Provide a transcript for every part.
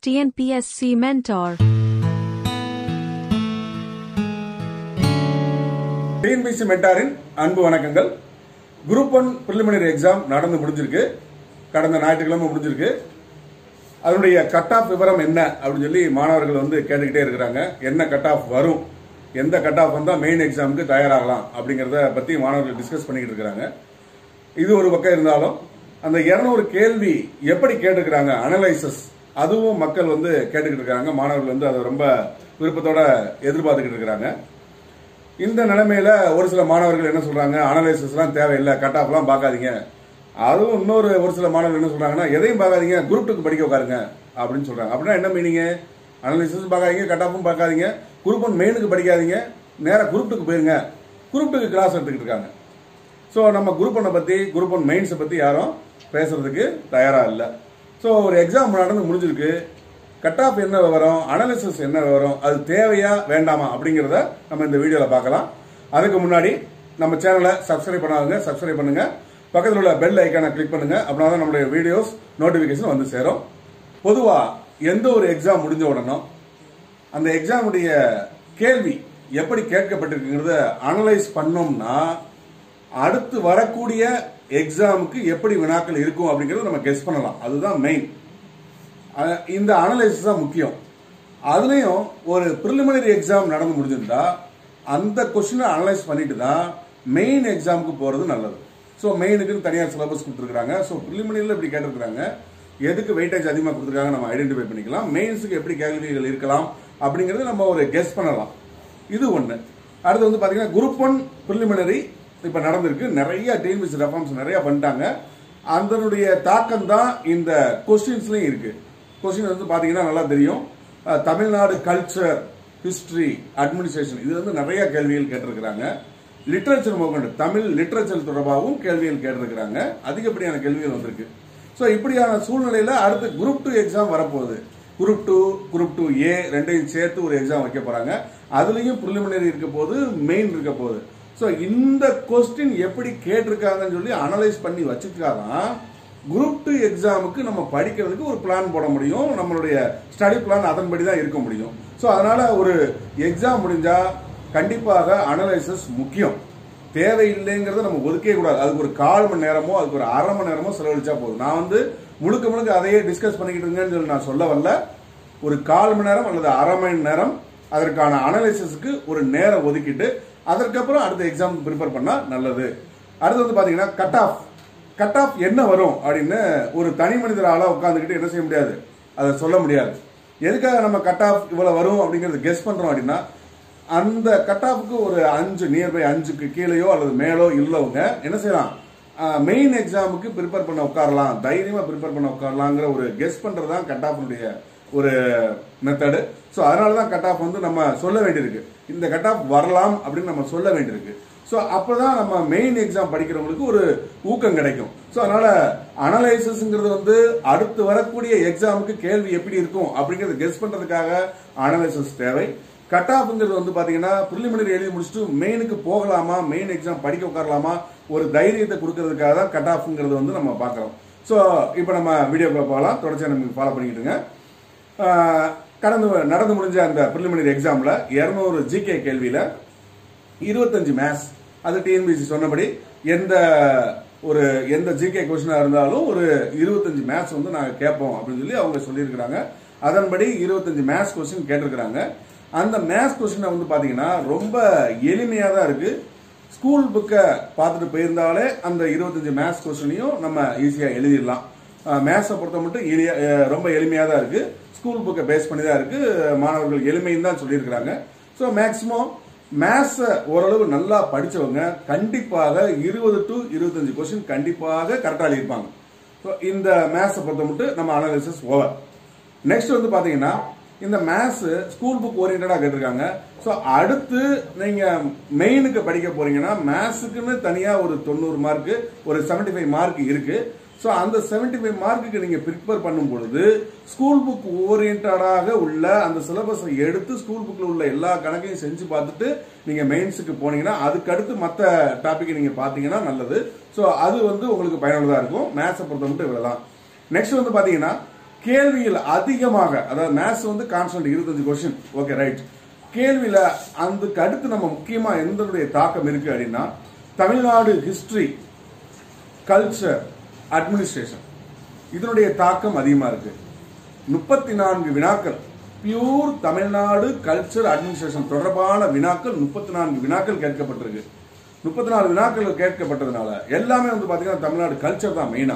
TNPSC Mentor. TNPSC மென்டாரின் அன்பு வணக்கங்கள் group one preliminary exam நடந்து முடிஞ்சிருக்கு கடந்த ஞாயிற்றுக்கிழமை முடிஞ்சிருக்கு அதனுடைய கட் ஆஃப் விவரம் என்ன அப்படின்னு சொல்லி மாணவர்கள் வந்து கேட்டுக்கிட்டே இருக்கிறாங்க என்ன கட் ஆஃப் வரும் எந்த கட் ஆஃப் வந்தால் மெயின் எக்ஸாமுக்கு தயாராகலாம் அப்படிங்கிறத பற்றி மாணவர்கள் டிஸ்கஸ் பண்ணிக்கிட்டு இருக்கிறாங்க இது ஒரு பக்கம் இருந்தாலும் அந்த இருநூறு கேள்வி எப்படி கேட்டுக்கிறாங்க அனலைசஸ் அதுவும் மக்கள் வந்து கேட்டுக்கிட்டு இருக்காங்க மாணவர்கள் வந்து அதை ரொம்ப விருப்பத்தோட எதிர்பார்த்துக்கிட்டு இருக்கிறாங்க இந்த நிலைமையில ஒரு சில மாணவர்கள் என்ன சொல்றாங்க அனலைசிஸ்லாம் தேவையில்லை கட் ஆஃப்லாம் பார்க்காதீங்க அதுவும் இன்னொரு ஒரு சில மாணவர்கள் என்ன சொல்றாங்கன்னா எதையும் பார்க்காதீங்க குரூப் டூக்கு படிக்க உட்காருங்க அப்படின்னு சொல்றாங்க அப்படின்னா என்ன மீனிங் அனலைசிஸ் பார்க்காதீங்க கட் ஆஃபும் பார்க்காதீங்க குரூப் ஒன் மெயினுக்கு படிக்காதீங்க நேராக குரூப் டூக்கு போயிருங்க குரூப் டூக்கு கிளாஸ் எடுத்துக்கிட்டு இருக்காங்க ஸோ நம்ம குரூப் ஒன்னை பற்றி குரூப் ஒன் மெயின்ஸை பற்றி யாரும் பேசுறதுக்கு தயாராக இல்லை ஸோ ஒரு எக்ஸாம் நடந்து முடிஞ்சிருக்கு கட் ஆஃப் என்ன விவரம் அனாலிசிஸ் என்ன விவரம் அது தேவையா வேண்டாமா அப்படிங்கிறத நம்ம இந்த வீடியோவில் பார்க்கலாம் அதுக்கு முன்னாடி நம்ம சேனலை சப்ஸ்கிரைப் பண்ணாதுங்க சப்ஸ்கிரைப் பண்ணுங்க பக்கத்தில் உள்ள பெல் ஐக்கானை கிளிக் பண்ணுங்க அப்படின்னா தான் நம்மளுடைய வீடியோஸ் நோட்டிஃபிகேஷன் வந்து சேரும் பொதுவாக எந்த ஒரு எக்ஸாம் முடிஞ்ச உடனே அந்த எக்ஸாமுடைய கேள்வி எப்படி கேட்கப்பட்டிருக்குங்கிறத அனலைஸ் பண்ணோம்னா அடுத்து வரக்கூடிய எக்ஸாமுக்கு எப்படி வினாக்கள் இருக்கும் அப்படிங்கறத நம்ம கெஸ் பண்ணலாம் அதுதான் மெயின் இந்த அனலைசிஸ் தான் முக்கியம் அதுலயும் ஒரு ப்ரிலிமினரி எக்ஸாம் நடந்து முடிஞ்சிருந்தா அந்த கொஸ்டினை அனலைஸ் பண்ணிட்டு தான் மெயின் எக்ஸாமுக்கு போறது நல்லது ஸோ மெயினுக்குன்னு தனியார் சிலபஸ் கொடுத்துருக்காங்க ஸோ ப்ரிலிமினரியில் இப்படி கேட்டிருக்காங்க எதுக்கு வெயிட்டேஜ் அதிகமாக கொடுத்துருக்காங்க நம்ம ஐடென்டிஃபை பண்ணிக்கலாம் மெயின்ஸுக்கு எப்படி கேள்விகள் இருக்கலாம் அப்படிங்கறது நம்ம ஒரு கெஸ் பண்ணலாம் இது ஒன்று அடுத்து வந்து பார்த்தீங்கன்னா குரூப் ஒன் ப்ரிலிமினரி இப்போ நடந்திருக்கு நிறைய டிஎன்பிசி ரெஃபார்ம்ஸ் நிறைய பண்ணிட்டாங்க அதனுடைய தாக்கம் தான் இந்த கொஸ்டின்ஸ்லையும் இருக்கு கொஸ்டின் வந்து பார்த்தீங்கன்னா நல்லா தெரியும் அஹ், தமிழ்நாடு கல்ச்சர் ஹிஸ்டரி அட்மினிஸ்ட்ரேஷன் இது வந்து நிறைய கேள்விகள் கேட்டிருக்கிறாங்க லிட்ரேச்சர் முதற்கொண்டு தமிழ் லிட்ரேச்சர் தொடர்பாகவும் கேள்விகள் கேட்டிருக்கிறாங்க அதிகப்படியான கேள்விகள் வந்திருக்கு ஸோ இப்படியான சூழ்நிலையில அடுத்து குரூப் டூ எக்ஸாம் வரப்போகுது group two group two A ரெண்டையும் சேர்த்து ஒரு எக்ஸாம் வைக்க போறாங்க அதுலயும் ப்ரிலிமினரி இருக்க போது மெயின் இருக்க போகுது ஸோ இந்த கொஸ்டின் எப்படி கேட்டிருக்காங்கன்னு சொல்லி அனலைஸ் பண்ணி வச்சுக்காதான் குரூப் டூ எக்ஸாமுக்கு நம்ம படிக்கிறதுக்கு ஒரு பிளான் போட முடியும் நம்மளுடைய ஸ்டடி பிளான் அதன்படி தான் இருக்க முடியும் ஸோ அதனால ஒரு எக்ஸாம் முடிஞ்சா கண்டிப்பாக அனலைசிஸ் முக்கியம் தேவையில்லைங்கிறத நம்ம ஒதுக்கவே கூடாது அதுக்கு ஒரு கால் மணி நேரமோ அதுக்கு ஒரு அரை மணி நேரமோ செலவழிச்சா போதும் நான் வந்து முழுக்க முழுக்க அதையே டிஸ்கஸ் பண்ணிக்கிட்டு இருங்கன்னு சொல்லி நான் சொல்ல வரல ஒரு கால் மணி நேரம் அல்லது அரை மணி நேரம் அதற்கான அனலைசிஸ்க்கு ஒரு நேரம் ஒதுக்கிட்டு அதற்கப்புறம் அடுத்த எக்ஸாம் ப்ரிப்பேர் பண்ணா நல்லது அடுத்து வந்து பாத்தீங்கன்னா கட் ஆஃப் கட் ஆஃப் என்ன வரும் அப்படின்னு ஒரு தனி மனிதரால உட்காந்துக்கிட்டு என்ன செய்ய முடியாது அதை சொல்ல முடியாது எதுக்காக நம்ம கட் ஆஃப் இவ்வளவு வரும் அப்படிங்கறது கெஸ் பண்றோம் அப்படின்னா அந்த கட் ஆஃப்க்கு ஒரு அஞ்சு நியர்பை அஞ்சுக்கு கீழேயோ அல்லது மேலோ இல்லவங்க என்ன செய்யலாம் மெயின் எக்ஸாமுக்கு ப்ரிப்பேர் பண்ண உட்காரலாம் தைரியமா ப்ரிப்பேர் பண்ண உட்காரலாங்கிற ஒரு கெஸ் பண்றதுதான் கட் ஆஃப்னுடைய ஒரு மெத்தடு ஸோ அதனால தான் கட் ஆஃப் வந்து நம்ம சொல்ல வேண்டியிருக்கு இந்த கட் ஆஃப் வரலாம் அப்படின்னு நம்ம சொல்ல வேண்டியிருக்கு ஸோ அப்பதான் நம்ம மெயின் எக்ஸாம் படிக்கிறவங்களுக்கு ஒரு ஊக்கம் கிடைக்கும் ஸோ அதனால அனலைசிஸ்ங்கிறது வந்து அடுத்து வரக்கூடிய எக்ஸாமுக்கு கேள்வி எப்படி இருக்கும் அப்படிங்கறத கெஸ் பண்றதுக்காக அனலைசிஸ் தேவை கட் ஆஃப்ங்கிறது வந்து பாத்தீங்கன்னா ப்ரிலிமினரி எழுதி முடிச்சுட்டு மெயினுக்கு போகலாமா மெயின் எக்ஸாம் படிக்க உட்காரலாமா ஒரு தைரியத்தை கொடுக்கறதுக்காக தான் கட் ஆஃப்ங்கிறது வந்து நம்ம பார்க்கறோம் ஸோ இப்போ நம்ம வீடியோக்குள்ள போகலாம் தொடர்ச்சியாக நமக்கு ஃபாலோ பண்ணிக்கிட்டுங்க ஆஹ் கடந்து நடந்து முடிஞ்ச அந்த ப்ரிலிமினரி எக்ஸாம்ல 200 ஜிகே கேள்வியில இருபத்தஞ்சு மேத்ஸ் அது டிஎன்பிசி சொன்னபடி எந்த ஒரு எந்த ஜிகே கொஸ்டினா இருந்தாலும் ஒரு இருபத்தஞ்சு மேத்ஸ் வந்து நாங்கள் கேட்போம் அப்படின்னு சொல்லி அவங்க சொல்லியிருக்கிறாங்க அதன்படி இருபத்தஞ்சு மேத்ஸ் கொஸ்டின் கேட்டிருக்கிறாங்க அந்த மேத்ஸ் கொஸ்டினை வந்து பாத்தீங்கன்னா ரொம்ப எளிமையா தான் இருக்கு ஸ்கூல் புக்கை பார்த்துட்டு போயிருந்தாலே அந்த இருபத்தஞ்சு மேத்ஸ் கொஸ்டினையும் நம்ம ஈஸியா எழுதிடலாம் மேத்ஸை பொறுத்த மட்டும் எளிய அஹ் ரொம்ப எளிமையா தான் இருக்கு ஸ்கூல் புக்கை பேஸ் பண்ணி தான் இருக்கு மாணவர்கள் எளிமைன்னு தான் சொல்லியிருக்கிறாங்க ஸோ மேக்சிமம் மேத்ஸை ஓரளவு நல்லா படிச்சவங்க கண்டிப்பாக இருபது டு இருபத்தஞ்சு கொஸ்டின் கண்டிப்பாக கரெக்டாக எழுதியிருப்பாங்க ஸோ இந்த மேத்ஸை பொறுத்த மட்டும் நம்ம அனாலிசிஸ் ஓவர் நெக்ஸ்ட் வந்து பாத்தீங்கன்னா இந்த மேத்ஸ் ஸ்கூல் புக் ஓரியன்டா கேட்டிருக்காங்க ஸோ அடுத்து நீங்க மெயினுக்கு படிக்க போறீங்கன்னா மேத்ஸுக்குன்னு தனியா ஒரு தொண்ணூறு மார்க் ஒரு 75 ஃபைவ் மார்க் இருக்கு ஸோ அந்த 75 ஃபைவ் மார்க்குக்கு நீங்க ப்ரிப்பேர் பண்ணும் பொழுது ஸ்கூல் புக் ஓரியன்டாக உள்ள அந்த சிலபஸை எடுத்து ஸ்கூல் புக்ல உள்ள எல்லா கணக்கையும் செஞ்சு பார்த்துட்டு நீங்க மெயின்ஸுக்கு போனீங்கன்னா அதுக்கு அடுத்து மற்ற டாபிக் நீங்க பாத்தீங்கன்னா நல்லது ஸோ அது வந்து உங்களுக்கு பயனுள்ளதா இருக்கும் மேத்ஸை பொறுத்த மட்டும் இவ்வளவுதான் நெக்ஸ்ட் வந்து பாத்தீங்கன்னா கேள்வியில் அதிகமாக அதாவது மேத்ஸ் வந்து கான்ஸ்டன்ட் இருபத்தஞ்சு கொஸ்டின் ஓகே ரைட் கேள்வியில அதுக்கு அடுத்து நம்ம முக்கியமா எந்தனுடைய தாக்கம் இருக்கு அப்படின்னா தமிழ்நாடு ஹிஸ்டரி கல்ச்சர் அட்மினிஸ்ட்ரேஷன் இதனுடைய தாக்கம் அதிகமா இருக்கு முப்பத்தி நான்கு வினாக்கள் பியூர் தமிழ்நாடு கல்ச்சர் அட்மினிஸ்ட்ரேஷன் தொடர்பான வினாக்கள் முப்பத்தி நான்கு வினாக்கள் கேட்கப்பட்டிருக்கு முப்பத்தி நாலு வினாக்கள் கேட்கப்பட்டதுனால எல்லாமே வந்து பாத்தீங்கன்னா தமிழ்நாடு கல்ச்சர் தான் மெயினா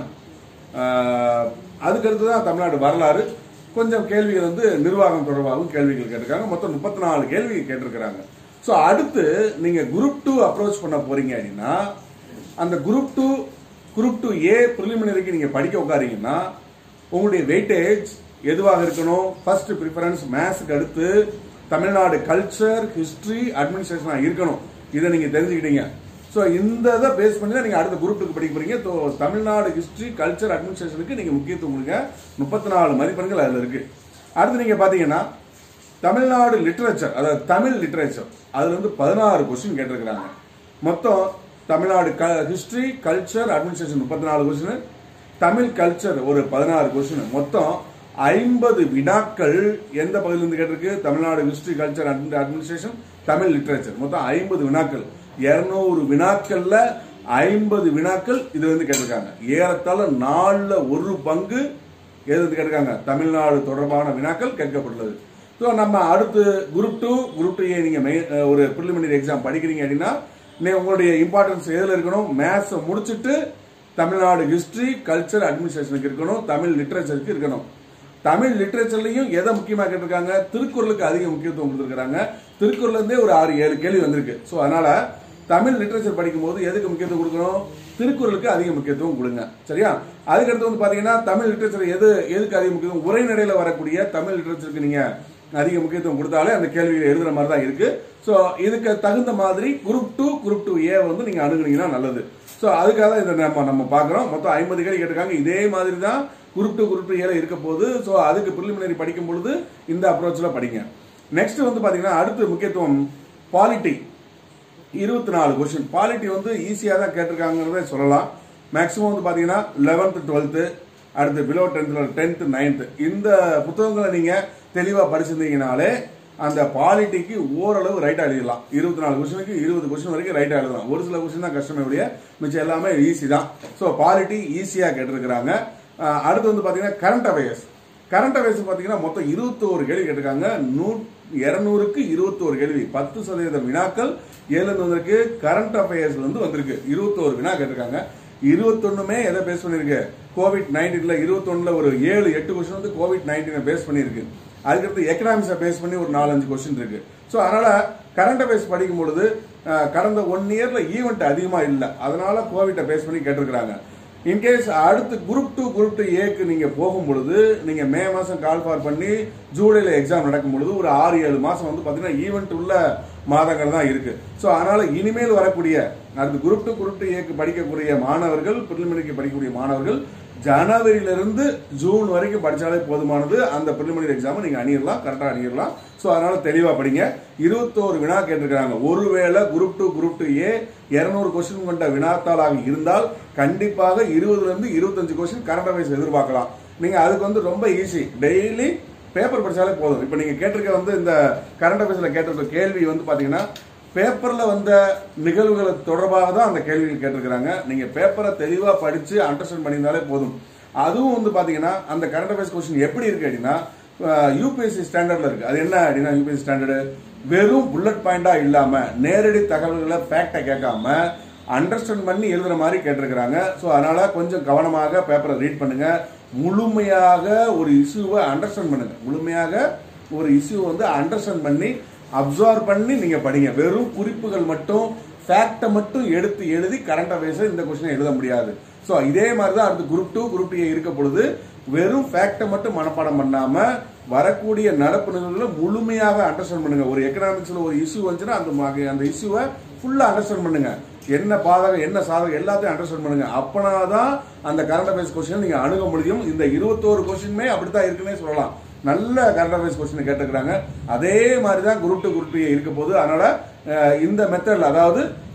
அதுக்கடுத்து தான் தமிழ்நாடு வரலாறு கொஞ்சம் கேள்விகள் வந்து நிர்வாகம் தொடர்பாகவும் கேள்விகள் கேட்டிருக்காங்க மொத்தம் முப்பத்தி நாலு கேள்வி கேட்டிருக்கிறாங்க ஸோ அடுத்து நீங்க குரூப் டூ அப்ரோச் பண்ண போறீங்க அப்படின்னா அந்த group two group two A ப்ரிலிமினரிக்கு நீங்க படிக்க உட்காரீங்கன்னா உங்களுடைய வெயிட்டேஜ் எதுவாக இருக்கணும் ஃபர்ஸ்ட் ப்ரிஃபரன்ஸ் மேத்ஸ்க்கு அடுத்து தமிழ்நாடு கல்ச்சர் ஹிஸ்டரி அட்மினிஸ்ட்ரேஷனா இருக்கணும் இதை நீங்க தெரிஞ்சுக்கிட்டீங்க ஸோ இந்த இதை பேஸ் பண்ணி தான் நீங்க அடுத்த குரூப்புக்கு படிக்க போறீங்க So, தமிழ்நாடு ஹிஸ்டரி கல்ச்சர் அட்மினிஸ்ட்ரேஷனுக்கு நீங்க முக்கியத்துவம் கொடுங்க முப்பத்தி நாலு மதிப்பெண்கள் அதுல இருக்கு அடுத்து நீங்க பாத்தீங்கன்னா தமிழ்நாடு லிட்டரேச்சர் அதாவது தமிழ் லிட்டரேச்சர் அதுல இருந்து பதினாறு கொஸ்டின் கேட்டிருக்கிறாங்க மொத்தம் தமிழ்நாடு ஹிஸ்டரி கல்ச்சர் அட்மினிஸ்ட்ரேஷன் முப்பத்தி நாலு கொஸ்டின் தமிழ் கல்ச்சர் ஒரு பதினாறு கொஸ்டின் மொத்தம் ஐம்பது வினாக்கள் எந்த பகுதியிலிருந்து கேட்டிருக்கு Tamil Nadu history culture administration Tamil literature மொத்தம் ஐம்பது வினாக்கள் இருநூறு வினாக்கள்ல ஐம்பது வினாக்கள் இதுல இருந்து கேட்டிருக்காங்க ஏறத்தாழ நாலுல ஒரு பங்கு எது இருந்து கேட்டிருக்காங்க தமிழ்நாடு தொடர்பான வினாக்கள் கேட்கப்பட்டுள்ளது ஸோ நம்ம அடுத்து குரூப் டூ குரூப் டூ நீங்க main, அஹ், ஒரு ப்ரிலிமினரி எக்ஸாம் படிக்கிறீங்க அப்படின்னா நீ உங்களுடைய இம்பார்ட்டன்ஸ் எதுல இருக்கணும் மேத்ஸை முடிச்சுட்டு தமிழ்நாடு ஹிஸ்டரி கல்ச்சர் அட்மினிஸ்ட்ரேஷனுக்கு இருக்கணும் தமிழ் லிட்டரேச்சருக்கு இருக்கணும் தமிழ் லிட்டரேச்சர்லயும் எதை முக்கியமா கேட்டிருக்காங்க திருக்குறளுக்கு அதிக முக்கியத்துவம் கொடுத்திருக்காங்க திருக்குறள்ல இருந்தே ஒரு ஆறு ஏழு கேள்வி வந்திருக்கு ஸோ அதனால தமிழ் லிட்டரேச்சர் படிக்கும்போது எதுக்கு முக்கியத்துவம் கொடுக்கணும் திருக்குறளுக்கு அதிக முக்கியத்துவம் கொடுங்க சரியா அதுக்கடுத்து வந்து பாத்தீங்கன்னா தமிழ் லிட்டரேச்சர் எது எதுக்கு அதிக முக்கியத்துவம் உரைநடையில வரக்கூடிய தமிழ் லிட்டரேச்சருக்கு நீங்க அதிக முக்கியத்துவம் கொடுத்தாலே அந்த கேள்வியை எழுதுற மாதிரி தான் இருக்கு ஸோ இதுக்கு தகுந்த மாதிரி group two group two A வந்து நீங்க அணுகுனீங்கன்னா நல்லது ஸோ அதுக்காக தான் இதை நம்ம நம்ம பார்க்குறோம் மொத்தம் ஐம்பது கேள்வி கேட்டிருக்காங்க இதே மாதிரி தான் குரூப் டூ குரூப் டூ ஏல இருக்க போகுது ஸோ அதுக்கு ப்ரிலிமினரி படிக்கும் பொழுது இந்த அப்ரோச்சில் படிங்க நெக்ஸ்ட் வந்து பார்த்தீங்கன்னா அடுத்து முக்கியத்துவம் பாலிட்டி இருபத்தி நாலு கொஸ்டின் பாலிட்டி வந்து ஈஸியாக தான் கேட்டிருக்காங்கிறத சொல்லலாம் மேக்ஸிமம் வந்து பார்த்தீங்கன்னா லெவன்த்து டுவெல்த்து அடுத்து பிலோ டென்த்தில் டென்த்து நைன்த்து இந்த புத்தகங்களை நீங்கள் தெளிவாக படிச்சிருந்தீங்கனாலே அந்த பாலிட்டிக்கு ஓரளவு ரைட்டாக எழுதிடலாம் இருபத்தி நாலு கொஸ்டினுக்கு இருபது கொஸ்டின் வரைக்கும் ரைட்டாக எழுதலாம் ஒரு சில கொஸ்டின் தான் கஷ்டமே ஒழிய மிச்சம் எல்லாமே ஈஸி தான் ஸோ பாலிட்டி ஈஸியாக கேட்டிருக்கிறாங்க அஹ் அடுத்து வந்து பார்த்தீங்கன்னா கரண்ட் அஃபேர்ஸ் கரண்ட் அஃபேர்ஸ் பார்த்தீங்கன்னா மொத்தம் இருபத்தோரு கேள்வி கேட்டிருக்காங்க நூ இருநூறுக்கு இருபத்தோரு கேள்வி பத்து சதவீத வினாக்கள் ஏழுல வந்திருக்கு கரண்ட் அஃபேர்ஸ்ல இருந்து வந்திருக்கு இருபத்தோரு வினா கேட்டிருக்காங்க இருபத்தொன்னுமே எதை பேஸ் பண்ணிருக்கு கோவிட் நைன்டீன்ல இருபத்தொன்னுல ஒரு ஏழு எட்டு கொஸ்டின் வந்து கோவிட் நைன்டீனை பேஸ் பண்ணியிருக்கு அதுக்கடுத்து எக்கனாமிக்ஸை பேஸ் பண்ணி ஒரு நாலஞ்சு கொஸ்டின் இருக்கு ஸோ அதனால கரண்ட் அஃபேர்ஸ் படிக்கும் பொழுது அஹ், கடந்த ஒன் இயர்ல ஈவெண்ட் அதிகமா இல்லை அதனால கோவிட்டை பேஸ் பண்ணி கேட்டிருக்கிறாங்க இன்கேஸ் அடுத்து குரூப் டூ குரூப் டூ ஏக்கு நீங்க போகும் பொழுது நீங்க மே மாசம் கால் ஃபார் பண்ணி ஜூலைல எக்ஸாம் நடக்கும் பொழுது ஒரு ஆறு ஏழு மாசம் வந்து பாத்தீங்கன்னா ஈவெண்ட் உள்ள மாதங்கள் தான் இருக்கு ஸோ அதனால இனிமேல் வரக்கூடிய அடுத்து குரூப் டூ குரூப் டூ ஏக்கு படிக்கக்கூடிய மாணவர்கள் பிரிலிமினரிக்கு படிக்கக்கூடிய மாணவர்கள் ஜனவரியில இருந்து ஜூன் வரைக்கும் படிச்சாலே போதுமானது அந்த பிரிலிமினரி எக்ஸாம் நீங்க அணியிடலாம் கரெக்டா அணியிடலாம் ஸோ அதனால தெளிவா படிங்க இருபத்தோரு வினா கேட்டிருக்காங்க ஒருவேளை group two group two A இருநூறு கொஸ்டின் கொண்ட வினாத்தாளாக இருந்தால் கண்டிப்பாக இருபதுல இருந்து இருபத்தஞ்சு கொஸ்டின் கரண்ட் அஃபேர்ஸ் எதிர்பார்க்கலாம் நீங்க அதுக்கு வந்து ரொம்ப ஈஸி டெய்லி பேப்பர் படிச்சாலே போதும் இப்போ நீங்க கேட்டிருக்க வந்து இந்த கரண்ட் அஃபேர்ஸ்ல கேட்டிருக்க கேள்வி வந்து பாத்தீங்கன்னா பேப்பர்ல வந்த நிகழ்வுகளை தொடர்பாக தான் அந்த கேள்விகள் கேட்டிருக்கிறாங்க நீங்க பேப்பரை தெளிவா படிச்சு அண்டர்ஸ்டாண்ட் பண்ணியிருந்தாலே போதும் அதுவும் வந்து பாத்தீங்கன்னா அந்த கரண்ட் அஃபேர்ஸ் கொஸ்டின் எப்படி இருக்கு அப்படின்னா யூபிஎஸ்சி ஸ்டாண்டர்ட்ல இருக்கு அது என்ன அப்படின்னா யூபிஎஸ்சி ஸ்டாண்டர்டு வெறும் புல்லட் பாயிண்டா இல்லாம நேரடி தகவல்களை ஃபேக்டை கேட்காம அண்டர்ஸ்டாண்ட் பண்ணி எழுதுற மாதிரி கேட்டிருக்கிறாங்க ஸோ அதனால கொஞ்சம் கவனமாக பேப்பரை ரீட் பண்ணுங்க முழுமையாக ஒரு இஷ்யூவை அண்டர்ஸ்டாண்ட் பண்ணுங்க முழுமையாக ஒரு இஷ்யூ வந்து அண்டர்ஸ்டாண்ட் பண்ணி அப்சர்வ் பண்ணி நீங்க படிங்க வெறும் குறிப்புகள் மட்டும் ஃபேக்டை மட்டும் எடுத்து எழுதி கரண்ட் அஃபேர்ஸ் இந்த கொஸ்டினை எழுத முடியாது ஸோ இதே மாதிரி தான் அடுத்து குரூப் டூ குரூப் டூ இருக்க பொழுது வெறும் ஃபேக்டை மட்டும் மனப்பாடம் பண்ணாம வரக்கூடிய நடப்பு நிகழ்வுகளை முழுமையாக அண்டர்ஸ்டாண்ட் பண்ணுங்க ஒரு எக்கனாமிக்ஸ்ல ஒரு இஷ்யூ வந்துச்சுன்னா அந்த ம- அந்த இஷ்யூவை ஃபுல்லா அண்டர்ஸ்டாண்ட் பண்ணுங்க என்ன பாதகம் என்ன சாதகம் எல்லாத்தையும் அண்டர்ஸ்டாண்ட் பண்ணுங்க அப்பனாதான் அந்த கரண்ட் அஃபேர்ஸ் கொஸ்டின் நீங்க அணுக முடியும் இந்த இருபத்தோரு கொஸ்டினுமே அப்படித்தான் இருக்குன்னே சொல்லலாம் நல்ல கரண்ட் அஃபேர்ஸ் கொஸ்டின் கேட்டிருக்கிறாங்க அதே மாதிரி தான் குரூப் டூ குரூப் டூ இருக்க போது அதனால அஹ், இந்த மெத்தட்ல அதாவது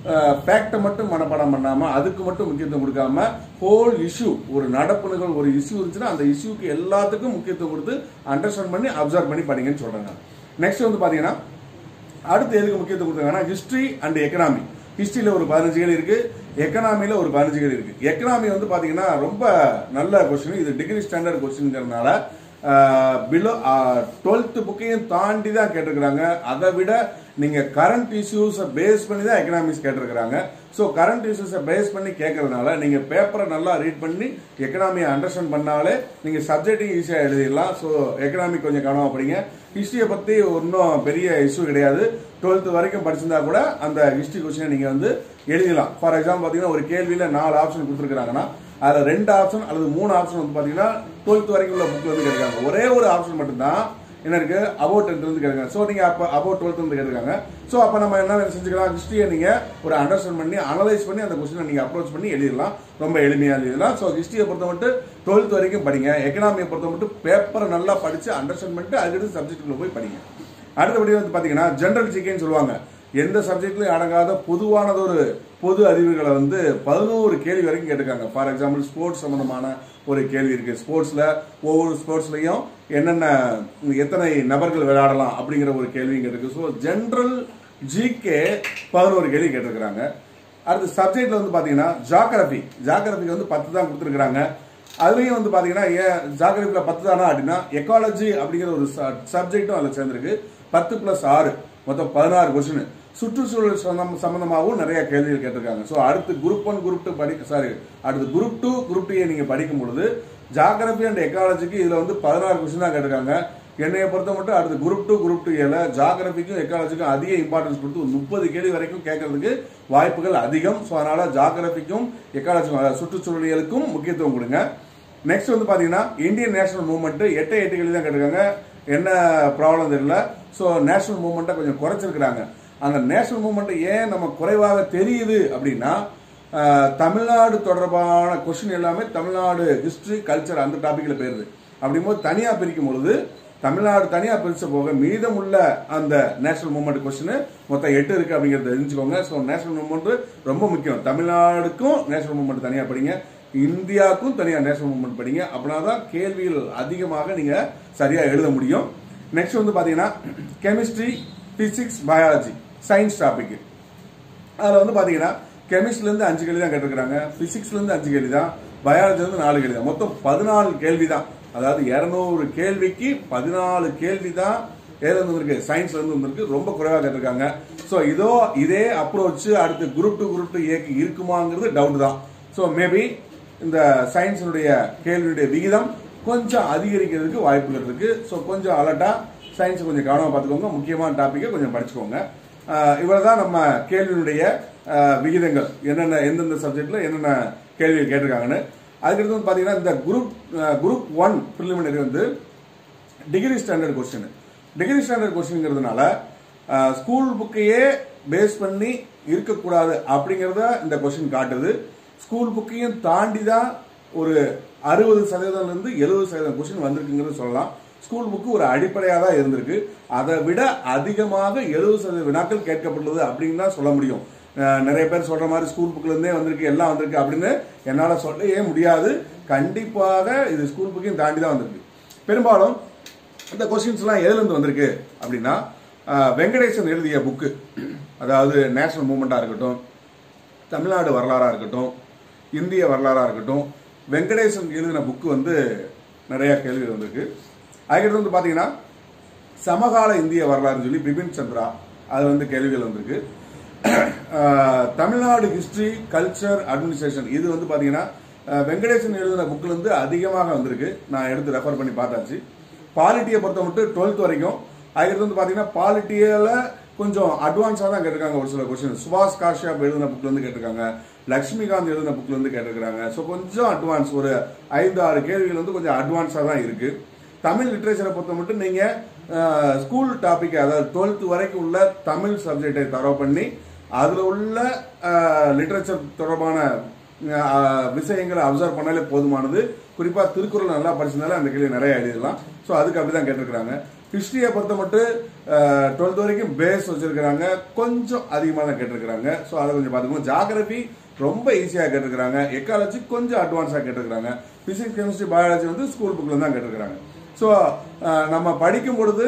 ஃபேக்டை மட்டும் மனப்பாடம் பண்ணாம அதுக்கு மட்டும் முக்கியத்துவம் கொடுக்காம ஹோல் இஷ்யூ ஒரு நடப்பு நிகழ்வு ஒரு இஷ்யூ இருந்துச்சுன்னா அந்த இஷ்யூக்கு எல்லாத்துக்கும் முக்கியத்துவம் கொடுத்து அண்டர்ஸ்டாண்ட் பண்ணி அப்சர்வ் பண்ணி படிங்கன்னு சொல்றாங்க நெக்ஸ்ட் வந்து பாத்தீங்கன்னா அடுத்து எதுக்கு முக்கியத்துவம் கொடுத்தாங்கன்னா ஹிஸ்டரி அண்ட் எக்கனாமி ஹிஸ்டரியில ஒரு பதினஞ்சு கேள்வி இருக்கு எக்கனாமில ஒரு பதினஞ்சு கேள்வி இருக்கு எக்கனாமி வந்து பாத்தீங்கன்னா ரொம்ப நல்ல கொஸ்டின் இது டிகிரி ஸ்டாண்டர்ட் கொஸ்டின்ங்கிறதுனால பிலோ டுவெல்த் புக்கையும் தாண்டி தான் கேட்டிருக்கிறாங்க அதை விட நீங்க கரண்ட் இஷ்யூஸை பேஸ் பண்ணி தான் எக்கனாமிக்ஸ் கேட்டிருக்கிறாங்க ஸோ கரண்ட் இஷ்யூஸை பேஸ் பண்ணி கேட்கறதுனால நீங்க பேப்பரை நல்லா ரீட் பண்ணி எக்கனாமியை அண்டர்ஸ்டாண்ட் பண்ணாலே நீங்க சப்ஜெக்டையும் ஈஸியாக எழுதிடலாம் ஸோ எக்கனாமிக் கொஞ்சம் கவனமா படிங்க ஹிஸ்டரியை பத்தி ஒன்றும் பெரிய இஷ்யூ கிடையாது டுவெல்த் வரைக்கும் படிச்சிருந்தா கூட அந்த ஹிஸ்டரி கொஸ்டினை நீங்க வந்து எழுதலாம் ஃபார் எக்ஸாம்பிள் பாத்தீங்கன்னா ஒரு கேள்வியில நாலு ஆப்ஷன் கொடுத்துருக்காங்கன்னா அதுல ரெண்டு ஆப்ஷன் அல்லது மூணு ஆப்ஷன் வந்து பாத்தீங்கன்னா டுவெல்த் வரைக்கும் உள்ள புக்ல இருந்து கேட்காங்க ஒரே ஒரு ஆப்ஷன் மட்டும்தான் என்ன இருக்கு அபவுட் டென்த் இருந்து கேட்காங்க ஸோ நீங்க அப்ப அபவுட் டுவெல்த் இருந்து கேட்டிருக்காங்க ஸோ அப்ப நம்ம என்ன செஞ்சுக்கலாம் ஹிஸ்டரியை நீங்க ஒரு அண்டர்ஸ்டாண்ட் பண்ணி அனலைஸ் பண்ணி அந்த கொஸ்டினை நீங்க அப்ரோச் பண்ணி எழுதிடலாம் ரொம்ப எளிமையா எழுதிடலாம் ஸோ ஹிஸ்டரியை பொறுத்த மட்டும் டுவெல்த் வரைக்கும் படிங்க எக்கனாமியை பொறுத்த மட்டும் பேப்பரை நல்லா படிச்சு அண்டர்ஸ்டாண்ட் பண்ணிட்டு அதுக்கடுத்து சப்ஜெக்ட்டுக்குள்ள போய் படிங்க அடுத்தபடி வந்து பாத்தீங்கன்னா ஜெனரல் ஜிகேன்னு சொல்லுவாங்க எந்த சப்ஜெக்ட்லயும் அடங்காத பொதுவானது ஒரு பொது அறிவுகளை வந்து பதினோரு கேள்வி வரைக்கும் கேட்டிருக்காங்க ஃபார் எக்ஸாம்பிள் ஸ்போர்ட்ஸ் சம்பந்தமான ஒரு கேள்வி இருக்கு ஸ்போர்ட்ஸ்ல ஒவ்வொரு ஸ்போர்ட்ஸ்லயும் என்னென்ன எத்தனை நபர்கள் விளையாடலாம் அப்படிங்கிற ஒரு கேள்வியும் கேட்டிருக்கு ஸோ ஜென்ரல் ஜிகே பதினோரு கேள்வி கேட்டிருக்கிறாங்க அடுத்து சப்ஜெக்ட்ல வந்து பாத்தீங்கன்னா ஜாகிரபி ஜாகிரபிக்கு வந்து பத்து தான் கொடுத்துருக்காங்க அதுலயும் வந்து பாத்தீங்கன்னா ஏன் ஜாகிரபில பத்து தானா அப்படின்னா எக்காலஜி அப்படிங்கிற ஒரு சப்ஜெக்டும் அதுல சேர்ந்திருக்கு பத்து பிளஸ் ஆறு மொத்தம் பதினாறு கொஸ்டின் சுற்றுச்சூழல் சம்பந்தம் சம்பந்தமாகவும் நிறைய கேள்விகள் கேட்டிருக்காங்க ஸோ அடுத்து குரூப் ஒன் குரூப் டூ படி சாரி அடுத்து குரூப் டூ குரூப் டூ நீங்க படிக்கும் பொழுது ஜாகிரபி அண்ட் எக்காலஜிக்கு இதுல வந்து பதினாறு கொஸ்டின் தான் கேட்டிருக்காங்க என்னைய பொறுத்த மட்டும் அடுத்து குரூப் டூ குரூப் டூ ஏல ஜாகிரபிக்கும் எக்காலஜிக்கும் அதிக இம்பார்ட்டன்ஸ் கொடுத்து ஒரு முப்பது கேள்வி வரைக்கும் கேட்கறதுக்கு வாய்ப்புகள் அதிகம் ஸோ அதனால ஜாகிரபிக்கும் எக்காலஜிக்கும் அதாவது சுற்றுச்சூழலியலுக்கும் முக்கியத்துவம் கொடுங்க நெக்ஸ்ட் வந்து பாத்தீங்கன்னா இந்தியன் நேஷனல் மூவ்மெண்ட் எட்டு எட்டு கேள்வி தான் கேட்டிருக்காங்க என்ன ப்ராப்ளம் தெரியல ஸோ நேஷனல் மூவ்மெண்ட்டை கொஞ்சம் குறைச்சிருக்கிறாங்க அந்த நேஷனல் மூவ்மெண்ட் ஏன் நம்ம குறைவாக தெரியுது அப்படின்னா அஹ், தமிழ்நாடு தொடர்பான கொஸ்டின் எல்லாமே தமிழ்நாடு ஹிஸ்டரி கல்ச்சர் அந்த டாபிக்ல போயிருது அப்படிங்கும்போது தனியா பிரிக்கும் பொழுது தமிழ்நாடு தனியா பிரிச்ச போக மீதமுள்ள அந்த நேஷனல் மூவ்மெண்ட் கொஸ்டின் மொத்தம் எட்டு இருக்கு அப்படிங்கறத தெரிஞ்சுக்கோங்க ஸோ நேஷனல் மூவ்மெண்ட் ரொம்ப முக்கியம் தமிழ்நாடுக்கும் நேஷனல் மூவ்மெண்ட் தனியா படிங்க இந்தியாவுக்கும் தனியா நேஷனல் மூவ்மெண்ட் படிங்க அப்படின்னா தான் கேள்விகள் அதிகமாக நீங்க சரியா எழுத முடியும் நெக்ஸ்ட் வந்து பாத்தீங்கன்னா chemistry physics biology science topic அதுல வந்து பாத்தீங்கன்னா கெமிஸ்ட்ரில இருந்து அஞ்சு கேள்வி தான் கேட்டிருக்காங்க பிசிக்ஸ்ல இருந்து அஞ்சு கேள்வி தான் பயாலஜில இருந்து நாலு கேள்வி தான் மொத்தம் பதினாலு கேள்வி தான் அதாவது இருநூறு கேள்விக்கு பதினாலு கேள்வி தான் ஏதுல இருந்து வந்திருக்கு சயின்ஸ்ல இருந்து வந்திருக்கு ரொம்ப குறைவா கேட்டிருக்காங்க சோ இதோ இதே அப்ரோச் அடுத்து குரூப் டூ குரூப் டூ ஏக்கு இருக்குமாங்கிறது டவுட் தான் சோ மேபி இந்த சயின்ஸினுடைய கேள்வியுடைய விகிதம் கொஞ்சம் அதிகரிக்கிறதுக்கு வாய்ப்புகள் இருக்கு ஸோ கொஞ்சம் அலர்ட்டா சயின்ஸ் கொஞ்சம் கவனமா பார்த்துக்கோங்க முக்கியமான டாப்பிக்கை கொஞ்சம் படிச்சுக்கோங்க ஆஹ் இவ்வளவுதான் நம்ம கேள்வியினுடைய ஆஹ் விகிதங்கள் என்னென்ன எந்தெந்த சப்ஜெக்ட்ல என்னென்ன கேள்விகள் கேட்டிருக்காங்கன்னு அதுக்கடுத்து வந்து பாத்தீங்கன்னா இந்த குரூப் குரூப் ஒன் ப்ரிலிமினரி வந்து degree standard question degree standard கொஸ்டின்ங்கிறதுனால ஸ்கூல் புக்கையே பேஸ் பண்ணி இருக்கக்கூடாது அப்படிங்கறத இந்த கொஸ்டின் காட்டுது ஸ்கூல் புக்கையும் தாண்டி தான் ஒரு அறுபது சதவீதம்ல இருந்து எழுபது சதவீதம் கொஸ்டின் வந்திருக்குங்கிறது சொல்லலாம் ஸ்கூல் புக்கு ஒரு அடிப்படையாக தான் இருந்திருக்கு அதை விட அதிகமாக எழுபது சதவீத வினாக்கள் கேட்கப்பட்டுள்ளது அப்படின்னு தான் சொல்ல முடியும் அஹ் நிறைய பேர் சொல்ற மாதிரி ஸ்கூல் புக்ல இருந்தே வந்திருக்கு எல்லாம் வந்திருக்கு அப்படின்னு என்னால சொல்லவே முடியாது கண்டிப்பாக இது ஸ்கூல் புக்கையும் தாண்டி தான் வந்திருக்கு பெரும்பாலும் இந்த கொஸ்டின்ஸ் எல்லாம் எதுல இருந்து வந்திருக்கு அப்படின்னா அஹ், வெங்கடேசன் எழுதிய புக்கு அதாவது நேஷனல் மூவ்மெண்டா இருக்கட்டும் தமிழ்நாடு வரலாறா இருக்கட்டும் இந்திய வரலாறா இருக்கட்டும் வெங்கடேசன் எழுதின புக்கு வந்து நிறைய கேள்விகள் வந்திருக்கு அதுக்கடுத்து வந்து பாத்தீங்கன்னா சமகால இந்திய வரலாறுன்னு சொல்லி பிபின் சந்திரா அது வந்து கேள்விகள் வந்திருக்கு அஹ், தமிழ்நாடு ஹிஸ்டரி கல்ச்சர் அட்மினிஸ்ட்ரேஷன் இது வந்து பாத்தீங்கன்னா அஹ், வெங்கடேசன் எழுதின புக்ல இருந்து அதிகமாக வந்திருக்கு நான் எடுத்து ரெஃபர் பண்ணி பார்த்தாச்சு பாலிட்டியை பொறுத்த மட்டும் டுவெல்த் வரைக்கும் அதுக்கடுத்து வந்து பாத்தீங்கன்னா பாலிட்டியில கொஞ்சம் அட்வான்ஸா தான் கேட்டிருக்காங்க ஒரு சில கொஸ்டின் சுபாஷ் காஷ்யப் எழுதின புக்ல இருந்து கேட்டிருக்காங்க லட்சுமிகாந்த் எழுதின புக்ல இருந்து கேட்டிருக்காங்க ஸோ கொஞ்சம் அட்வான்ஸ் ஒரு ஐந்து ஆறு கேள்விகள் வந்து கொஞ்சம் அட்வான்ஸா தான் இருக்கு தமிழ் லிட்ரேச்சரை பொறுத்த மட்டும் நீங்க ஸ்கூல் டாபிக் அதாவது டுவெல்த் வரைக்கும் உள்ள தமிழ் சப்ஜெக்டை தரவு பண்ணி அதுல உள்ள லிட்ரேச்சர் தொடர்பான அஹ், விஷயங்களை அப்சர்வ் பண்ணாலே போதுமானது குறிப்பா திருக்குறள் நல்லா படிச்சதுனால அந்த கேள்வி நிறைய எழுதலாம் ஸோ அதுக்கு அப்படிதான் கேட்டிருக்காங்க ஹிஸ்டரியை பொறுத்த மட்டும் டுவெல்த் வரைக்கும் பேஸ் வச்சிருக்கிறாங்க கொஞ்சம் அதிகமாக தான் கேட்டிருக்கிறாங்க ஸோ அதை கொஞ்சம் பார்த்துக்கணும் ஜாகிரபி ரொம்ப ஈஸியாக கேட்டிருக்கிறாங்க எக்காலஜி கொஞ்சம் அட்வான்ஸாக கேட்டிருக்கிறாங்க பிசிக்ஸ் கெமிஸ்ட்ரி பயாலஜி வந்து ஸ்கூல் புக்கில் தான் கேட்டிருக்கிறாங்க ஸோ நம்ம படிக்கும் பொழுது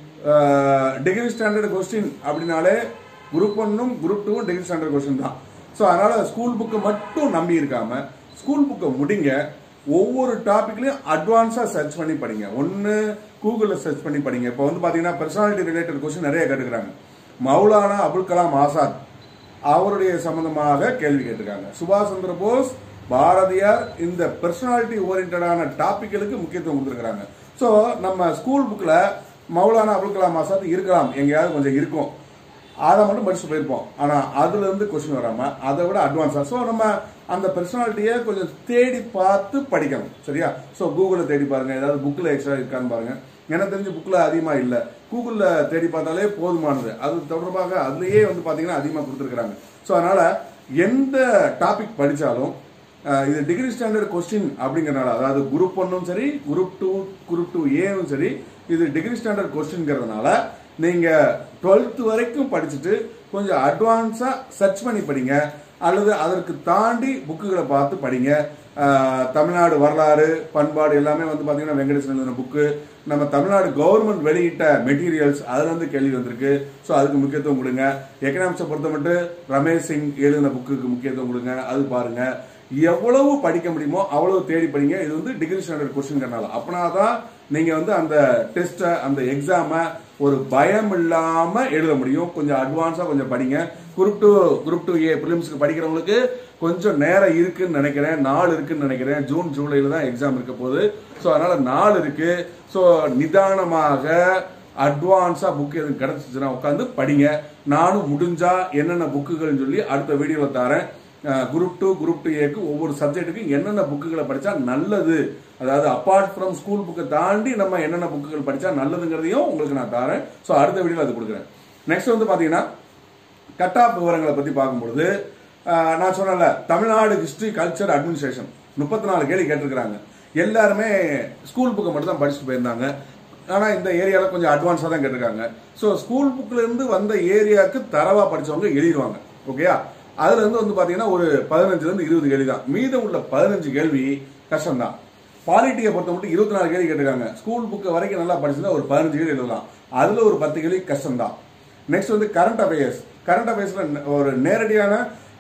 டிகிரி ஸ்டாண்டர்ட் கொஸ்டின் அப்படின்னாலே குரூப் ஒன்னும் குரூப் டூவும் டிகிரி ஸ்டாண்டர்ட் கொஸ்டின் தான் ஸோ அதனால ஸ்கூல் புக்கை மட்டும் நம்பி இருக்காம ஸ்கூல் புக்கை முடிங்க ஒவ்வொரு டாபிக்லையும் அட்வான்ஸாக சர்ச் பண்ணி படிங்க ஒன்று கூகுளில் சர்ச் பண்ணி படிங்க இப்போ வந்து பார்த்தீங்கன்னா பர்சனாலிட்டி ரிலேட்டட் கொஸ்டின் நிறைய கேட்டுக்கிறாங்க மௌலானா அபுல் கலாம் ஆசாத் அவருடைய சம்பந்தமாக கேள்வி கேட்டிருக்காங்க சுபாஷ் சந்திர போஸ் பாரதியார் இந்த பர்சனாலிட்டி ஓரியன்டான டாபிக்களுக்கு முக்கியத்துவம் கொடுத்துருக்காங்க ஸோ நம்ம ஸ்கூல் புக்கில் மௌலானா அபுல் கலாம் ஆசாத் இருக்கலாம் எங்கேயாவது கொஞ்சம் இருக்கும் அதை மட்டும் படிச்சு போயிருப்போம் ஆனா அதுல இருந்து கொஸ்டின் வராம அதை விட அட்வான்ஸா ஸோ நம்ம அந்த பர்சனாலிட்டியை கொஞ்சம் தேடி பார்த்து படிக்கணும் சரியா ஸோ கூகுளில் தேடி பாருங்க ஏதாவது புக்கில் எக்ஸ்ட்ரா இருக்கான்னு பாருங்க எனக்கு தெரிஞ்சு புக்கில் அதிகமாக இல்லை கூகுளில் தேடி பார்த்தாலே போதுமானது அது தொடர்பாக அதுலேயே வந்து பார்த்தீங்கன்னா அதிகமாக கொடுத்துருக்குறாங்க ஸோ அதனால எந்த டாபிக் படித்தாலும் அஹ் இது டிகிரி ஸ்டாண்டர்ட் கொஸ்டின் அப்படிங்கறனால அதாவது குரூப் ஒன்னும் சரி குரூப் டூ குரூப் டூ ஏவும் சரி இது டிகிரி ஸ்டாண்டர்ட் கொஸ்டின்ங்கிறதுனால நீங்க டுவெல்த் வரைக்கும் படிச்சுட்டு கொஞ்சம் அட்வான்ஸா சர்ச் பண்ணி படிங்க அல்லது அதற்கு தாண்டி புக்குகளை பார்த்து படிங்க அஹ் தமிழ்நாடு வரலாறு பண்பாடு எல்லாமே வந்து பாத்தீங்கன்னா வெங்கடேசன் எழுதின புக்கு நம்ம தமிழ்நாடு கவர்மெண்ட் வெளியிட்ட மெட்டீரியல்ஸ் அதுல இருந்து கேள்வி வந்திருக்கு ஸோ அதுக்கு முக்கியத்துவம் கொடுங்க எக்கனாமிக்ஸை பொறுத்த மட்டும் ரமேஷ் சிங் எழுதின புக்குக்கு முக்கியத்துவம் கொடுங்க அது பாருங்க எவ்வளவு படிக்க முடியுமோ அவ்வளவு தேடி படிங்க இது வந்து டிகிரி ஸ்டாண்டர்ட் கொஸ்டின்கிறனால அப்படின்னா தான் நீங்க வந்து அந்த டெஸ்ட்டை அந்த எக்ஸாமை ஒரு பயம் இல்லாம எழுத முடியும் கொஞ்சம் அட்வான்ஸா கொஞ்சம் படிங்க group two group two A பிலிம்ஸ்க்கு படிக்கிறவங்களுக்கு கொஞ்சம் நேரம் இருக்குன்னு நினைக்கிறேன் நாள் இருக்குன்னு நினைக்கிறேன் ஜூன் ஜூலைல தான் எக்ஸாம் இருக்க போகுது ஸோ அதனால நாள் இருக்கு ஸோ நிதானமாக அட்வான்ஸா புக் எதுவும் கிடைச்சிச்சுன்னா உட்காந்து படிங்க நானும் முடிஞ்சா என்னென்ன புக்குகள்னு சொல்லி அடுத்த வீடியோல தரேன் குரூப் டூ குரூப் டூ ஏக்கு ஒவ்வொரு சப்ஜெக்ட்டுக்கும் என்னென்ன புக்குகளை படிச்சா நல்லது அதாவது அப்பார்ட் ஃப்ரம் ஸ்கூல் புக்கை தாண்டி நம்ம என்னென்ன புக்குகள் படிச்சா நல்லதுங்கிறதையும் உங்களுக்கு நான் தரேன் ஸோ அடுத்த வீடியோல அது கொடுக்குறேன் நெக்ஸ்ட் வந்து பாத்தீங்கன்னா கட் ஆஃப் விவரங்களை பத்தி பார்க்கும்பொழுது அஹ், நான் சொன்னல தமிழ்நாடு ஹிஸ்டரி கல்ச்சர் அட்மினிஸ்ட்ரேஷன் முப்பத்தி நாலு கேள்வி கேட்டிருக்கிறாங்க எல்லாருமே ஸ்கூல் புக்கை மட்டும் தான் படிச்சுட்டு போயிருந்தாங்க ஆனா இந்த ஏரியால கொஞ்சம் அட்வான்ஸா தான் கேட்டிருக்காங்க ஸோ ஸ்கூல் புக்ல இருந்து வந்த ஏரியாவுக்கு தரவா படிச்சவங்க எழுதிடுவாங்க ஓகேயா அதுல இருந்து வந்து பாத்தீங்கன்னா ஒரு பதினஞ்சுல இருந்து இருபது கேள்வி தான் மீதம் உள்ள பதினஞ்சு கேள்வி கஷ்டம் தான் பாலிட்டியை பொறுத்த மட்டும் இருபத்தி நாலு கேள்வி கேட்டிருக்காங்க ஸ்கூல் புக்கு வரைக்கும் நல்லா படிச்சிருந்தா ஒரு பதினஞ்சு கேள்வி எழுதலாம் அதுல ஒரு பத்து கேள்வி கஷ்டம் தான் நெக்ஸ்ட் வந்து கரண்ட் அஃபேர்ஸ் கரண்ட் அஃபேர்ஸ்ல ஒரு நேரடியான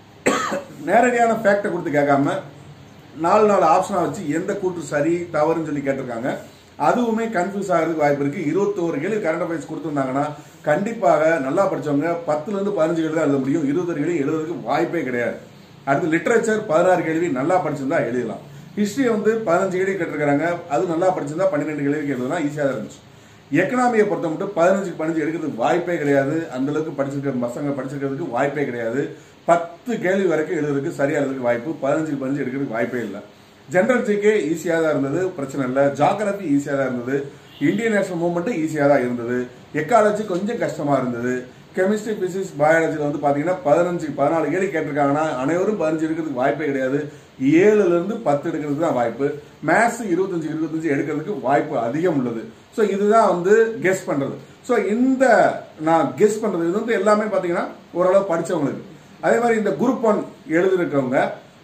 நேரடியான ஃபேக்டை கொடுத்து கேட்காம நாலு நாலு ஆப்ஷனா வச்சு எந்த கூற்று சரி தவறுன்னு சொல்லி கேட்டிருக்காங்க அதுவுமே கன்ஃபியூஸ் ஆகிறதுக்கு வாய்ப்பு இருக்கு இருபத்தோரு கேள்வி கரண்ட் அஃபேர்ஸ் கொடுத்துருந்தாங்கன்னா கண்டிப்பாக நல்லா படிச்சவங்க பத்துல இருந்து பதினஞ்சு கேள்வி தான் எழுத முடியும் இருபத்தொரு கேள்வி எழுதுறதுக்கு வாய்ப்பே கிடையாது அடுத்து லிட்ரேச்சர் பதினாறு கேள்வி நல்லா படிச்சிருந்தா எழுதலாம் ஹிஸ்டரி வந்து பதினஞ்சு கேள்வி கேட்டிருக்காங்க அது நல்லா படிச்சிருந்தா பன்னிரெண்டு கேள்வி எழுதலாம் ஈஸியாக தான் இருந்துச்சு எக்கனாமியை பொறுத்த மட்டும் பதினஞ்சுக்கு பதினஞ்சு எடுக்கிறதுக்கு வாய்ப்பே கிடையாது அந்த அளவுக்கு படிச்சிருக்க பசங்க படிச்சிருக்கிறதுக்கு வாய்ப்பே கிடையாது பத்து கேள்வி வரைக்கும் எழுதுறதுக்கு சரியா எழுதுறதுக்கு வாய்ப்பு பதினஞ்சுக்கு பதினஞ்சு எடுக்கிறதுக்கு வாய்ப்பே இல்லை ஜென்ரல் ஜிகே ஈஸியாக தான் இருந்தது பிரச்சனை இல்லை ஜாகிரபி ஈஸியாக தான் இருந்தது இந்தியன் நேஷனல் மூவ்மெண்ட் ஈஸியாக தான் இருந்தது எக்காலஜி கொஞ்சம் கஷ்டமா இருந்தது கெமிஸ்ட்ரி பிசிக்ஸ் பயாலஜியில் வந்து பார்த்தீங்கன்னா பதினஞ்சு பதினாலு கேள்வி கேட்டிருக்காங்கன்னா அனைவரும் பதினஞ்சு எடுக்கிறதுக்கு வாய்ப்பே கிடையாது ஏழுல இருந்து பத்து எடுக்கிறதுக்கு தான் வாய்ப்பு மேத்ஸ் இருபத்தஞ்சு இருபத்தஞ்சு எடுக்கிறதுக்கு வாய்ப்பு அதிகம் உள்ளது ஸோ இதுதான் வந்து கெஸ் பண்றது ஸோ இந்த நான் கெஸ் பண்றது இது வந்து எல்லாமே பார்த்தீங்கன்னா ஓரளவு படிச்சவங்களுக்கு அதே மாதிரி இந்த குரூப் ஒன் எழுதிருக்கவங்க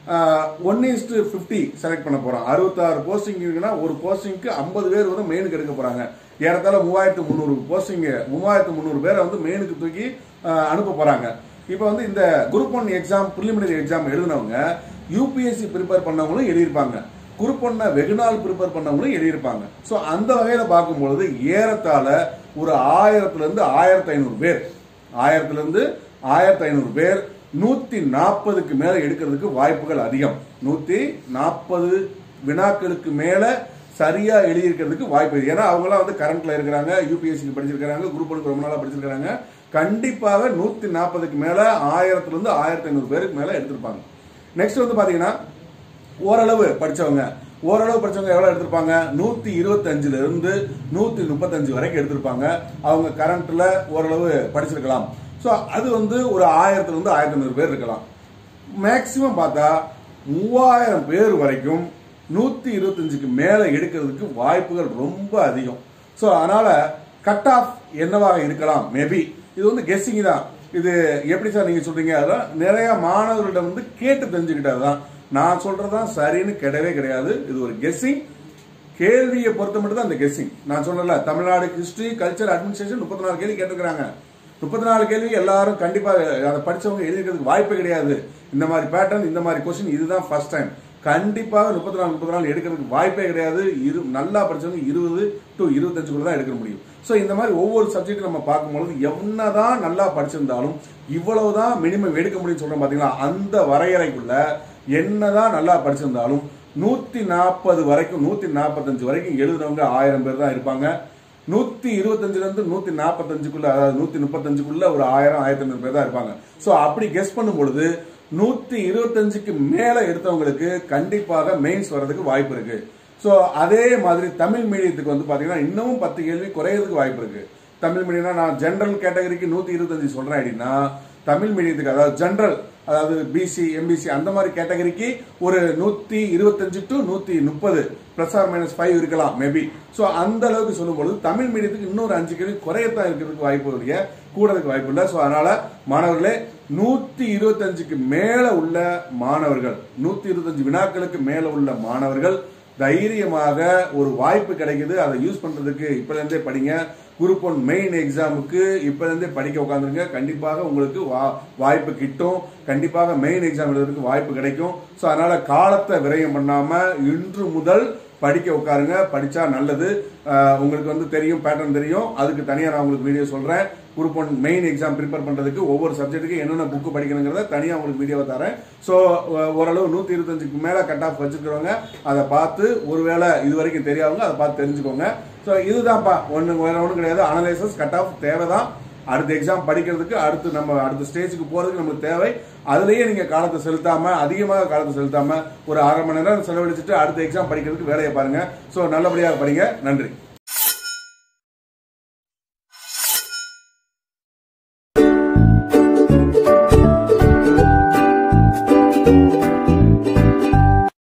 ஒன் இஸ்டு ஃபிஃப்டி செலக்ட் பண்ண போறோம் அறுபத்தாறு போஸ்டிங் இருக்குன்னா ஒரு போஸ்டிங்க்கு ஐம்பது பேர் வந்து மெயினுக்கு எடுக்க போறாங்க ஏறத்தாழ மூவாயிரத்து முந்நூறு போஸ்டிங் மூவாயிரத்து முந்நூறு பேரை வந்து மெயினுக்கு தூக்கி அஹ், அனுப்ப போறாங்க இப்போ வந்து இந்த group one exam preliminary exam எழுதினவங்க யூபிஎஸ்சி ப்ரிப்பேர் பண்ணவங்களும் எழுதியிருப்பாங்க குரூப் ஒன்ன வெகு நாள் ப்ரிப்பேர் பண்ணவங்களும் எழுதியிருப்பாங்க ஸோ அந்த வகையில பார்க்கும்பொழுது ஏறத்தாழ ஒரு ஆயிரத்துல இருந்து ஆயிரத்தி ஐநூறு பேர் ஆயிரத்துல இருந்து ஆயிரத்தி ஐநூறு பேர் நூத்தி நாற்பதுக்கு மேல எடுக்கிறதுக்கு வாய்ப்புகள் அதிகம் நூத்தி நாற்பது வினாக்களுக்கு மேல சரியா எழுதியிருக்கிறதுக்கு வாய்ப்பு இருக்கு. ஏன்னா அவங்களாம் வந்து கரண்ட்ல இருக்கிறாங்க யூபிஎஸ்சி படிச்சிருக்காங்க குரூப் ஒனுக்கு ரொம்ப நாளா படிச்சிருக்காங்க கண்டிப்பாக நூத்தி நாற்பதுக்கு மேல ஆயிரத்துல இருந்து ஆயிரத்தி ஐநூறு பேருக்கு மேல எடுத்திருப்பாங்க நெக்ஸ்ட் வந்து பாத்தீங்கன்னா ஓரளவு படிச்சவங்க ஓரளவு படிச்சவங்க எவ்வளவு எடுத்திருப்பாங்க நூத்தி இருபத்தஞ்சுல இருந்து நூத்தி முப்பத்தஞ்சு வரைக்கும் எடுத்திருப்பாங்க அவங்க கரண்ட்ல ஓரளவு படிச்சிருக்கலாம் ஸோ அது வந்து ஒரு ஆயிரத்துல இருந்து ஆயிரத்தி ஐநூறு பேர் இருக்கலாம் மேக்சிமம் பார்த்தா மூவாயிரம் பேர் வரைக்கும் நூத்தி இருபத்தஞ்சுக்கு மேல எடுக்கிறதுக்கு வாய்ப்புகள் ரொம்ப அதிகம் ஸோ அதனால கட் ஆஃப் என்னவாக இருக்கலாம் மேபி இது வந்து கெஸ்ஸிங் தான் இது எப்படி சார் நீங்க சொல்றீங்க அதான் நிறைய மாணவர்களிடம் வந்து கேட்டு தெரிஞ்சுக்கிட்டது தான் நான் சொல்றதுதான் சரின்னு கிடையவே கிடையாது இது ஒரு கெஸ்ஸிங் கேள்வியை பொறுத்த மட்டும் தான் இந்த கெஸ்ஸிங் நான் சொன்னல தமிழ்நாடு ஹிஸ்டரி கல்ச்சர் அட்மினிஸ்ட்ரேஷன் முப்பத்தி நாலு கேள்வி கேட்டிருக்காங்க முப்பத்தி நாலு கேள்வி எல்லாரும் கண்டிப்பா அதை படிச்சவங்க எழுதிக்கிறதுக்கு வாய்ப்பே கிடையாது இந்த மாதிரி பேட்டர்ன் இந்த மாதிரி கொஸ்டின் இதுதான் ஃபர்ஸ்ட் டைம் கண்டிப்பாக முப்பத்தி நாலு முப்பத்தி நாலு எடுக்கிறதுக்கு வாய்ப்பே கிடையாது இரு நல்லா படிச்சவங்க இருபது டு இருபத்தஞ்சுக்குள்ள தான் எடுக்க முடியும் ஸோ இந்த மாதிரி ஒவ்வொரு சப்ஜெக்ட் நம்ம பார்க்கும்பொழுது என்னதான் நல்லா படிச்சிருந்தாலும் இவ்வளவுதான் மினிமம் எடுக்க முடியும்னு சொல்றோம் பாத்தீங்களா அந்த வரையறைக்குள்ள என்னதான் நல்லா படிச்சிருந்தாலும் நூத்தி நாற்பது வரைக்கும் நூத்தி நாற்பத்தஞ்சு வரைக்கும் எழுதுனவங்க ஆயிரம் பேர் தான் இருப்பாங்க நூத்தி இருபத்தஞ்சுல இருந்து நூத்தி நாற்பத்தஞ்சுக்குள்ள அதாவது நூத்தி முப்பத்தஞ்சுக்குள்ள ஒரு ஆயிரம் ஆயிரத்தி ஐநூறு பேர் தான் இருப்பாங்க சோ அப்படி கெஸ் பண்ணும் பொழுது நூத்தி இருபத்தஞ்சுக்கு மேல எடுத்தவங்களுக்கு கண்டிப்பாக மெயின்ஸ் வர்றதுக்கு வாய்ப்பு இருக்கு சோ அதே மாதிரி தமிழ் மீடியத்துக்கு வந்து பாத்தீங்கன்னா இன்னமும் பத்து கேள்வி குறையறதுக்கு வாய்ப்பு இருக்கு தமிழ் மீடியம்னா நான் ஜெனரல் கேட்டகரிக்கு நூத்தி இருபத்தஞ்சு சொல்றேன் அப்படின்னா தமிழ் மீடியத்துக்கு அதாவது ஜெனரல் அதாவது பிசி எம்பிசி அந்த மாதிரி கேட்டகரிக்கு ஒரு நூத்தி இருபத்தஞ்சு டு நூத்தி முப்பது பிளஸ் ஆர் மைனஸ் ஃபைவ் இருக்கலாம் மேபி ஸோ அந்த அளவுக்கு சொல்லும்போது தமிழ் மீடியத்துக்கு இன்னொரு அஞ்சு கேள்வி குறையத்தான் இருக்கிறதுக்கு வாய்ப்பு இல்லையா கூடதுக்கு வாய்ப்பு இல்லை ஸோ அதனால மாணவர்களே நூத்தி இருபத்தஞ்சுக்கு மேல உள்ள மாணவர்கள் நூத்தி இருபத்தஞ்சு வினாக்களுக்கு மேல உள்ள மாணவர்கள் தைரியமாக ஒரு வாய்ப்பு கிடைக்குது அதை யூஸ் பண்றதுக்கு இப்பல இருந்தே படிங்க குரூப் ஒன் மெயின் எக்ஸாமுக்கு இப்ப இருந்தே படிக்க உட்காந்துருங்க கண்டிப்பாக உங்களுக்கு வா- வாய்ப்பு கிட்டும் கண்டிப்பாக மெயின் எக்ஸாம் எழுதுறதுக்கு வாய்ப்பு கிடைக்கும் ஸோ அதனால காலத்தை விரயம் பண்ணாம இன்று முதல் படிக்க உட்காருங்க படிச்சா நல்லது அஹ், உங்களுக்கு வந்து தெரியும் பேட்டர்ன் தெரியும் அதுக்கு தனியா நான் உங்களுக்கு வீடியோ சொல்றேன் group one main exam prepare பண்றதுக்கு ஒவ்வொரு சப்ஜெக்ட்டுக்கு என்னென்ன புக் படிக்கணுங்கிறத தனியா உங்களுக்கு வீடியோ தரேன் ஸோ ஓரளவு நூத்தி இருபத்தஞ்சுக்கு மேல கட் ஆஃப் வச்சிருக்கிறவங்க அதை பார்த்து ஒருவேளை இது வரைக்கும் தெரியாதவங்க அதை பார்த்து தெரிஞ்சுக்கோங்க ஸோ இதுதான்ப்பா ஒன்று வேற ஒன்றும் கிடையாது அனலைசஸ் கட் ஆஃப் தேவைதான் அடுத்த எக்ஸாம் படிக்கிறதுக்கு அடுத்து நம்ம அடுத்த ஸ்டேஜுக்கு போறதுக்கு நமக்கு தேவை அதுலயே நீங்க காலத்தை செலுத்தாம அதிகமாக காலத்தை செலுத்தாம ஒரு அரை மணி நேரம் செலவழிச்சிட்டு அடுத்த எக்ஸாம் படிக்கிறதுக்கு வேலையை பாருங்க ஸோ நல்லபடியாக படிங்க நன்றி